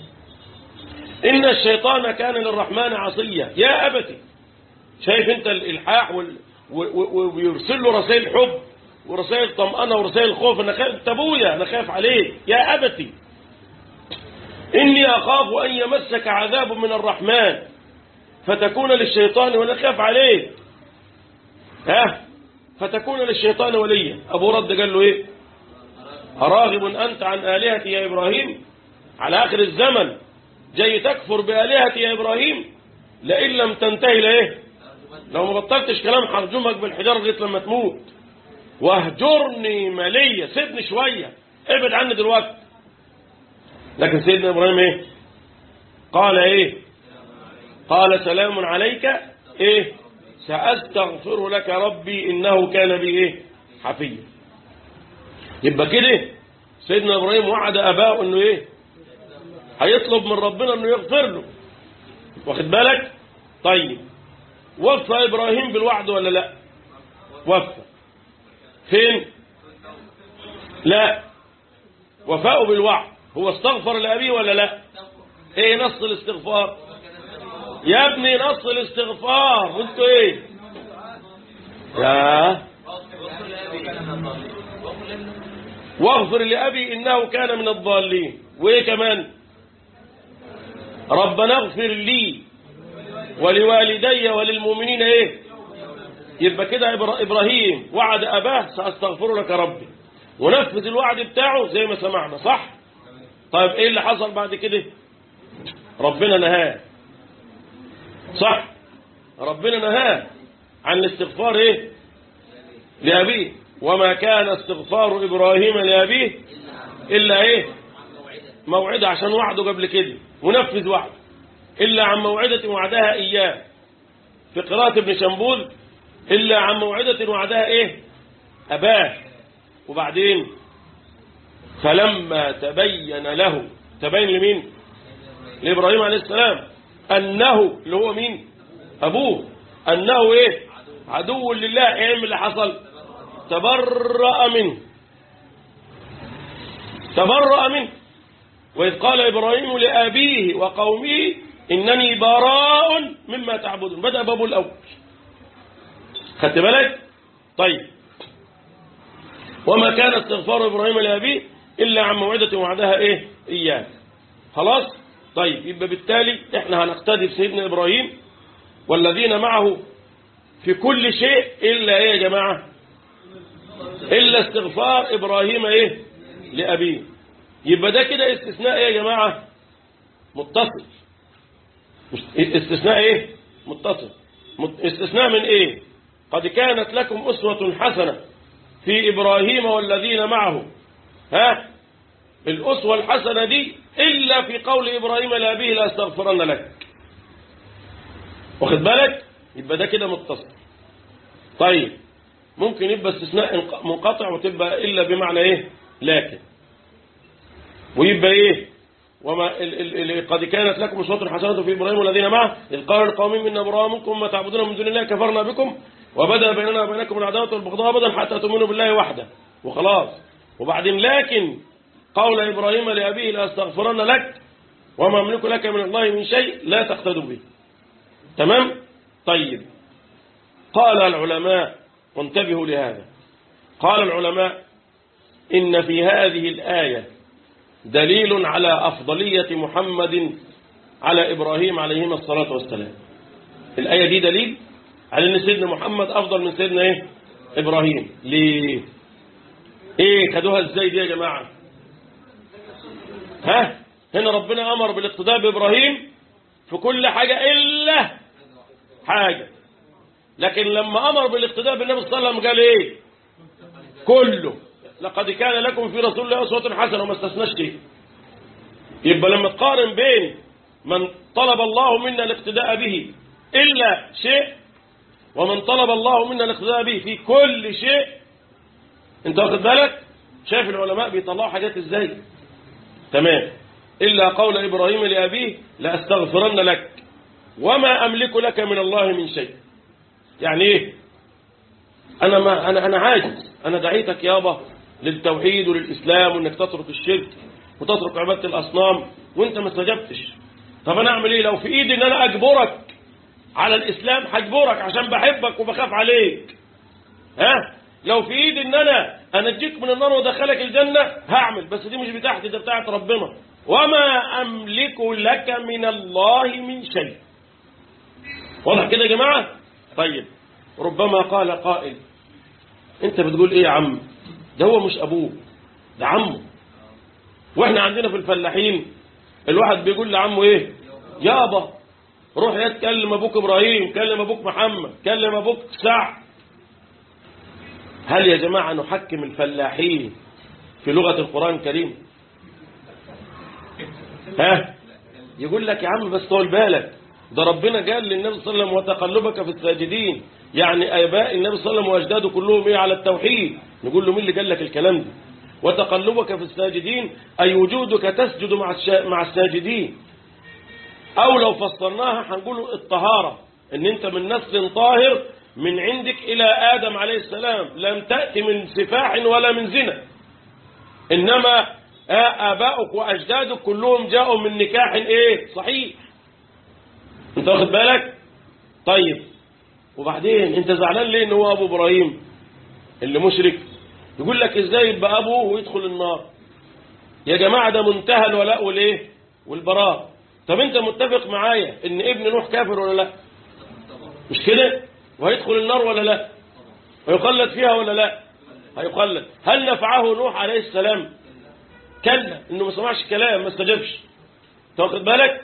إن الشيطان كان للرحمن عصيا يا أبتي شايف أنت الإلحاح وال- و- و- ويرسل له رسائل حب ورسائل طمأنة ورسائل خوف أنا خايف أنت أبويا أنا خايف عليك يا أبتي إني أخاف أن يمسك عذاب من الرحمن فتكون للشيطان وأنا خاف عليك ها فتكون للشيطان وليا أبو رد قال له إيه أراغب أنت عن آلهتي يا إبراهيم على آخر الزمن جاي تكفر بآلهتي يا إبراهيم لئن لم تنتهي لإيه لو ما بطلتش كلام هرجمك بالحجار لغايه لما تموت واهجرني مالية سيبني شوية ابعد عني دلوقتي لكن سيدنا إبراهيم إيه قال إيه قال سلام عليك إيه سأستغفر لك ربي إنه كان بي إيه حفيا يبقى كده سيدنا إبراهيم وعد أباه إنه إيه هيطلب من ربنا إنه يغفر له واخد بالك طيب وفى إبراهيم بالوعد ولا لا وفى فين لا وفاء بالوعد هو استغفر لأبيه ولا لا ايه نص الاستغفار يا ابني نص الاستغفار وانتوا ايه يا واغفر لأبي إنه كان من الضالين وإيه كمان ربنا اغفر لي ولوالدي وللمؤمنين إيه يبقى كده إبرا- إبراهيم وعد أباه سأستغفر لك ربي ونفذ الوعد بتاعه زي ما سمعنا صح طيب إيه اللي حصل بعد كده ربنا نهاه صح ربنا نهاه عن الاستغفار إيه لأبيه وما كان استغفار إبراهيم لأبيه إلا إيه موعدة عشان وعده قبل كده ونفذ وعده إلا عن موعدة وعدها إياه في قراءة ابن شنبول إلا عن موعدة وعدها إيه أباه وبعدين فلما تبين له تبين لمين لإبراهيم عليه السلام أنه اللي هو مين أبوه أنه إيه عدو لله إيه اللي حصل تبرأ منه تبرأ منه وإذ قال إبراهيم لأبيه وقومه إنني براء مما تعبدون بدأ بابه الأول خدت بالك طيب وما كان استغفار إبراهيم لأبيه إلا عن موعدة وعدها إيه إياه خلاص طيب يبقى بالتالي إحنا هنقتدي بسيدنا إبراهيم والذين معه في كل شيء إلا إيه يا جماعة إلا استغفار إبراهيم إيه لأبيه يبقى ده كده استثناء إيه يا جماعة متصل مش- استثناء إيه متصل مت- استثناء من إيه قد كانت لكم أسوة حسنة في إبراهيم والذين معه ها الأسوة الحسنة دي إلا في قول إبراهيم لأبيه لا استغفرن لك واخد بالك يبقى ده كده متصل طيب ممكن يبقى استثناء انق- منقطع وتبقى إلا بمعنى إيه لكن ويبقى إيه وما ال ال ال قد كانت لكم أسوة حسنة في إبراهيم والذين معه إذ قال القوم إنا براء منكم ما تعبدون من دون الله كفرنا بكم وبدأ بيننا وبينكم العداوة والبغضاء أبدا حتى تؤمنوا بالله وحده وخلاص وبعدين لكن قول إبراهيم لأبيه لأستغفرن لك وما أملك لك من الله من شيء لا تقتدوا به تمام طيب قال العلماء وانتبهوا لهذا قال العلماء إن في هذه الآية دليل على أفضلية محمد على إبراهيم عليهما الصلاة والسلام الآية دي دليل على أن سيدنا محمد أفضل من سيدنا إيه؟ إبراهيم ليه إيه خدوها إزاي دي يا جماعة ها هنا ربنا أمر بالاقتداء بإبراهيم في كل حاجة إلا حاجة لكن لما أمر بالاقتداء بالنبي صلى الله عليه وسلم قال إيه كله لقد كان لكم في رسول الله أسوة حسنة وما استثناش شيء يبقى لما تقارن بين من طلب الله منا الاقتداء به إلا شيء ومن طلب الله منا الاقتداء به في كل شيء انت واخد بالك شايف العلماء بيطلعوا حاجات ازاي تمام إلا قول إبراهيم لأبيه لأستغفرن لك وما أملك لك من الله من شيء يعني إيه أنا, ما أنا, أنا عاجز أنا دعيتك يابا للتوحيد وللإسلام وإنك تترك الشرك وتترك عبادة الأصنام وإنت ما استجبتش طب أنا أعمل إيه لو في إيدي إن أنا أجبرك على الإسلام هجبرك عشان بحبك وبخاف عليك ها لو في إيدي إن أنا أنجيك من النار وأدخلك الجنة هعمل بس دي مش بتاعتي ده بتاعت ربنا وما أملك لك من الله من شيء واضح كده يا جماعة طيب ربما قال قائل انت بتقول ايه يا عم ده هو مش ابوه ده عمه واحنا عندنا في الفلاحين الواحد بيقول لعمه ايه يابا روح يا تكلم ابوك ابراهيم كلم ابوك محمد كلم ابوك سعد هل يا جماعة نحكم الفلاحين في لغة القرآن الكريم ها يقول لك يا عم بس طول بالك ده ربنا قال للنبي صلى الله عليه وسلم وتقلبك في الساجدين يعني آباء النبي صلى الله عليه وسلم وأجداده كلهم إيه على التوحيد نقول له مين اللي قال لك الكلام ده وتقلبك في الساجدين أي وجودك تسجد مع الشا... مع الساجدين أو لو فسرناها هنقول الطهارة إن أنت من نسل طاهر من عندك إلى آدم عليه السلام لم تأتي من سفاح ولا من زنا إنما آباؤك وأجدادك كلهم جاءوا من نكاح إيه صحيح أنت واخد بالك طيب وبعدين أنت زعلان ليه إن هو أبو إبراهيم اللي مشرك يقول لك إزاي يبقى أبوه ويدخل النار يا جماعة ده منتهى الولاء والإيه والبراء طب أنت متفق معايا إن ابن نوح كافر ولا لا مش كده وهيدخل النار ولا لا ويخلد فيها ولا لا هيخلد هل نفعه نوح عليه السلام كلا انه ما سمعش الكلام ما استجابش تاخد بالك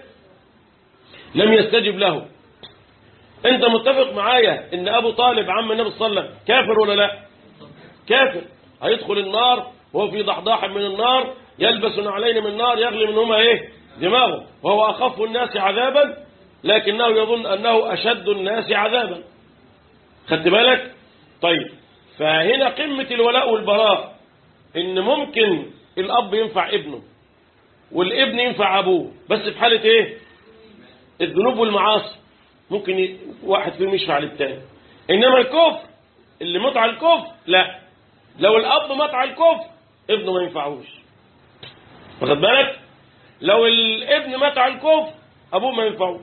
لم يستجب له انت متفق معايا ان ابو طالب عم النبي صلى الله عليه وسلم كافر ولا لا كافر هيدخل النار وهو في ضحضاح من النار يلبس نعلين من النار يغلي منهما ايه دماغه وهو اخف الناس عذابا لكنه يظن انه اشد الناس عذابا خدت بالك طيب فهنا قمة الولاء والبراء ان ممكن الاب ينفع ابنه والابن ينفع ابوه بس في حالة ايه الذنوب والمعاصي ممكن ي... واحد فيهم يشفع للتاني انما الكفر اللي مات على الكفر لا لو الاب مات على الكفر ابنه ما ينفعوش واخد بالك لو الابن مات على الكفر ابوه ما ينفعوش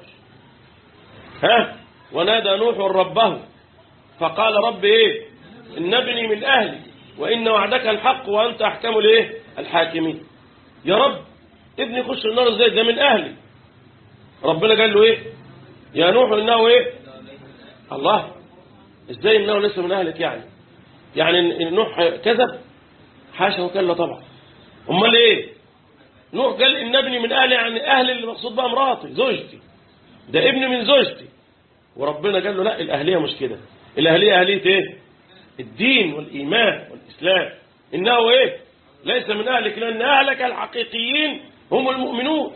ها ونادى نوح ربه فقال رب ايه ان ابني من اهلي وان وعدك الحق وانت احكم الايه الحاكمين يا رب ابني يخش النار ازاي ده من اهلي ربنا قال له ايه يا نوح انه ايه الله ازاي انه لسه من اهلك يعني يعني نوح كذب حاشا وكلا طبعا امال ايه نوح قال ان ابني من اهلي يعني اهلي اللي مقصود بها مراتي زوجتي ده ابني من زوجتي وربنا قال له لا الاهليه مش كده الاهليه اهليه ايه الدين والايمان والاسلام انه ايه ليس من اهلك لان اهلك الحقيقيين هم المؤمنون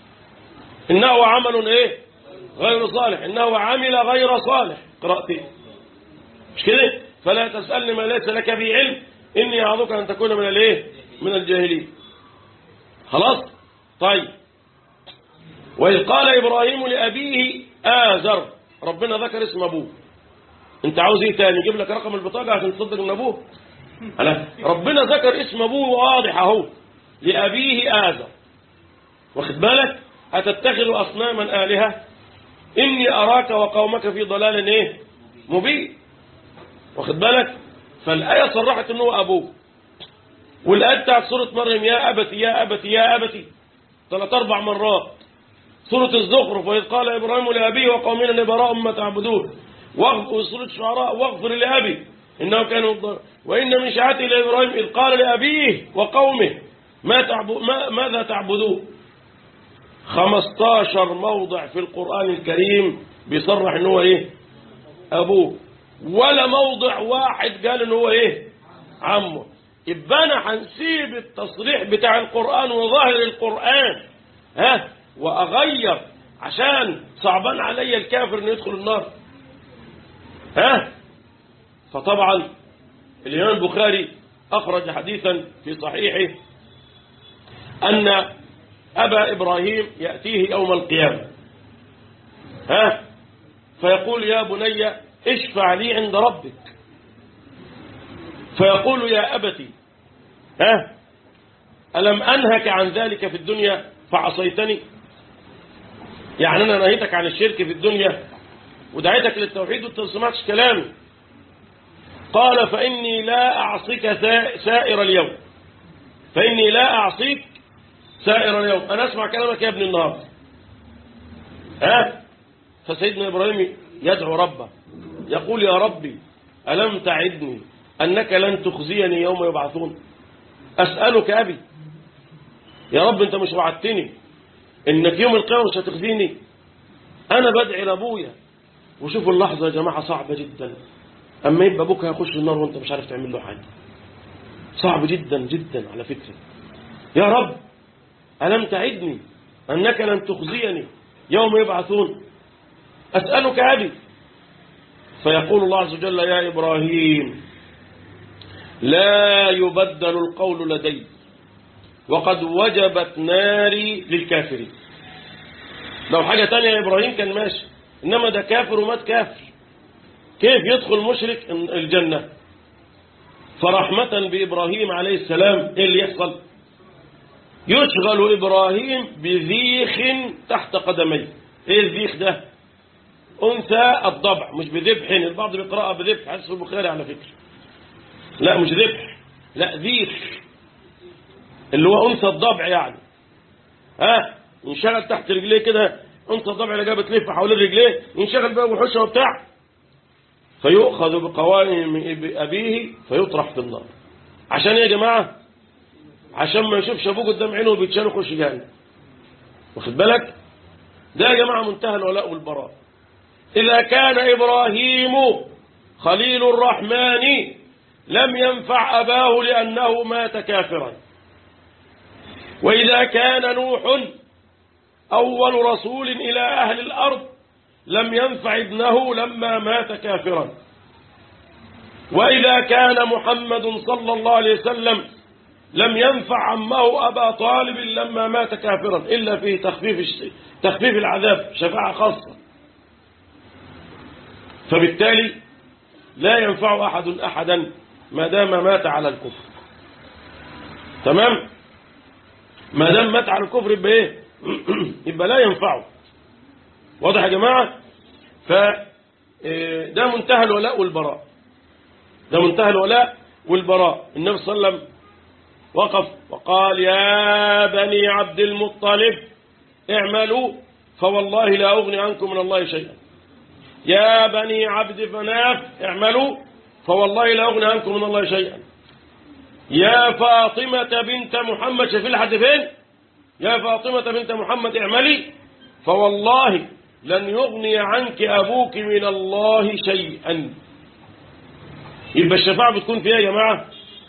انه عمل ايه غير صالح انه عمل غير صالح قراتين مش كده فلا تسالني ما ليس لك به علم اني اعظك ان تكون من الايه من الجاهلين خلاص طيب وإذ قال إبراهيم لأبيه آزر ربنا ذكر اسم أبوه أنت عاوز إيه تاني يجيب لك رقم البطاقة عشان تصدق من أبوه لا ربنا ذكر اسم أبوه واضح أهو لأبيه آزر واخد بالك أتتخذ أصناما آلهة إني أراك وقومك في ضلال إيه مبين واخد بالك فالآية صرحت إنه أبوه والآية بتاعت سورة مريم يا أبتي يا أبتي يا أبتي ثلاث أربع مرات سورة الزخرف وإذ قال إبراهيم لأبيه وقومنا إني براء مما تعبدون واغ- وسورة الشعراء واغفر لأبي إنه كان مضطر وإن من شيعته لإبراهيم إذ قال لأبيه وقومه ما تعبو ما ماذا تعبدون 15 موضع في القرآن الكريم بيصرح إن هو إيه أبوه ولا موضع واحد قال إن هو إيه عمه يبقى أنا هنسيب التصريح بتاع القرآن وظاهر القرآن ها وأغير عشان صعبان علي الكافر إنه يدخل النار ها فطبعا الإمام البخاري أخرج حديثا في صحيحه أن أبا إبراهيم يأتيه يوم القيامة ها فيقول يا بني اشفع لي عند ربك فيقول يا أبتي ها ألم أنهك عن ذلك في الدنيا فعصيتني يعني أنا نهيتك عن الشرك في الدنيا ودعيتك للتوحيد وانت ما سمعتش كلامي قال فإني لا أعصيك سا- سائر اليوم فإني لا أعصيك سائر اليوم أنا أسمع كلامك يا ابن النهار ها فسيدنا إبراهيم يدعو ربه يقول يا ربي ألم تعدني أنك لن تخزيني يوم يبعثون أسألك أبي يا رب أنت مش وعدتني إنك يوم القيامة مش هتخزيني أنا بدعي لأبويا وشوفوا اللحظة يا جماعة صعبة جدا أما يبقى أبوك هيخش النار وأنت مش عارف تعمل له حاجة صعب جدا جدا على فكرة يا رب ألم تعدني أنك لن تخزيني يوم يبعثون أسألك أبي فيقول الله عز وجل يا إبراهيم لا يبدل القول لدي وقد وجبت ناري للكافرين لو حاجة تانية يا إبراهيم كان ماشي إنما ده كافر ومات كافر كيف يدخل مشرك الجنة فرحمة بإبراهيم عليه السلام إيه اللي يحصل يشغل إبراهيم بذيخ تحت قدميه إيه الذيخ ده أنثى الضبع مش بذبح البعض بيقرأها بذبح حديث البخاري على فكرة لا مش ذبح لا ذيخ اللي هو أنثى الضبع يعني ها ينشغل تحت رجليه كده أنثى الضبع اللي جابت تلف حوالين رجليه ينشغل بقى وحشه وبتاع فيؤخذ بقوائم أبيه فيطرح في النار عشان ايه يا جماعة عشان ما يشوفش أبوه قدام عينه وبيتشال ويخش جهنم واخد بالك ده يا جماعة منتهى الولاء والبراء إذا كان إبراهيم خليل الرحمن لم ينفع أباه لأنه مات كافرا وإذا كان نوح أول رسول إلى أهل الأرض لم ينفع ابنه لما مات كافرا وإذا كان محمد صلى الله عليه وسلم لم ينفع عمه أبا طالب لما مات كافرا إلا في تخفيف الش- تخفيف العذاب شفاعة خاصة فبالتالي لا ينفع أحد أحدا ما دام مات على الكفر تمام ما دام مات على الكفر يبقى ايه يبقى لا ينفعه واضح يا جماعة ف إيه، ده منتهى الولاء والبراء ده منتهى الولاء والبراء النبي صلى الله عليه وسلم وقف وقال يا بني عبد المطلب اعملوا فوالله لا أغني عنكم من الله شيئا يا بني عبد فناف اعملوا فوالله لا أغني عنكم من الله شيئا يا فاطمة بنت محمد شايفين لحد فين يا فاطمة بنت محمد اعملي فوالله لن يغني عنك أبوك من الله شيئا يبقى الشفاعة بتكون فيها يا جماعة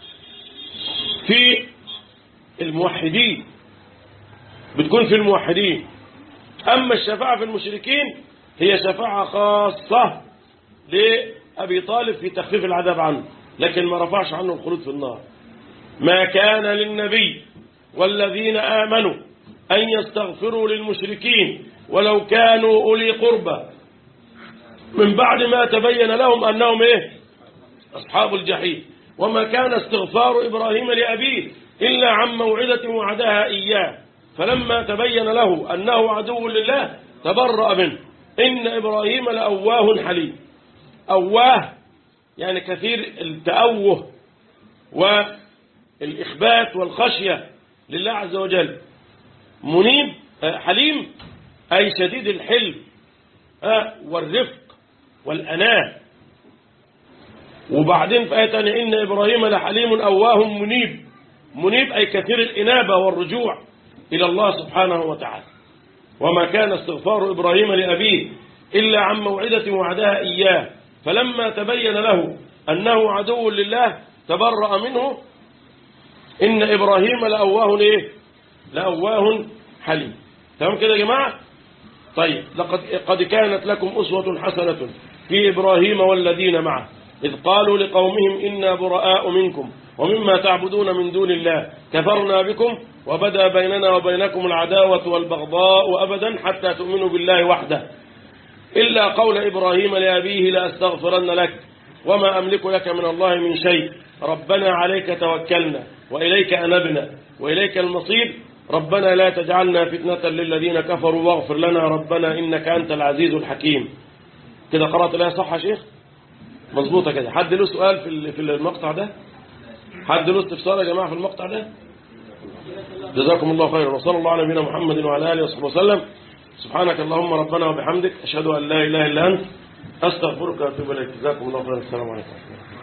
في الموحدين بتكون في الموحدين أما الشفاعة في المشركين هي شفاعة خاصة لأبي طالب في تخفيف العذاب عنه لكن ما رفعش عنه الخلود في النار ما كان للنبي والذين آمنوا أن يستغفروا للمشركين ولو كانوا أولي قربى من بعد ما تبين لهم أنهم إيه أصحاب الجحيم وما كان استغفار إبراهيم لأبيه إلا عن موعدة وعدها إياه فلما تبين له أنه عدو لله تبرأ منه إن إبراهيم لأواه حليم أواه يعني كثير التأوه والإخبات والخشية لله عز وجل منيب آه، حليم أي شديد الحلم آه، والرفق والأناه وبعدين في آية تانية إن إبراهيم لحليم أواه منيب منيب أي كثير الإنابة والرجوع إلى الله سبحانه وتعالى وما كان استغفار إبراهيم لأبيه إلا عن موعدة وعدها إياه فلما تبين له أنه عدو لله تبرأ منه إن إبراهيم لأواه إيه؟ لأواه حليم تمام كده يا جماعة طيب لقد قد كانت لكم أسوة حسنة في إبراهيم والذين معه إذ قالوا لقومهم إنا براء منكم ومما تعبدون من دون الله كفرنا بكم وبدا بيننا وبينكم العداوة والبغضاء أبدا حتى تؤمنوا بالله وحده إلا قول إبراهيم لأبيه لأستغفرن لك وما أملك لك من الله من شيء ربنا عليك توكلنا وإليك أنبنا وإليك المصير ربنا لا تجعلنا فتنة للذين كفروا واغفر لنا ربنا إنك أنت العزيز الحكيم كده قرأت الآية صح يا شيخ مظبوطة كده حد له سؤال في ال- في المقطع ده حد له استفسار يا جماعة في المقطع ده جزاكم الله خيرا وصلى الله على نبينا محمد وعلى آله وصحبه وسلم سبحانك اللهم ربنا وبحمدك أشهد أن لا إله إلا أنت أستغفرك وأتوب إليك جزاكم الله خيرا السلام عليكم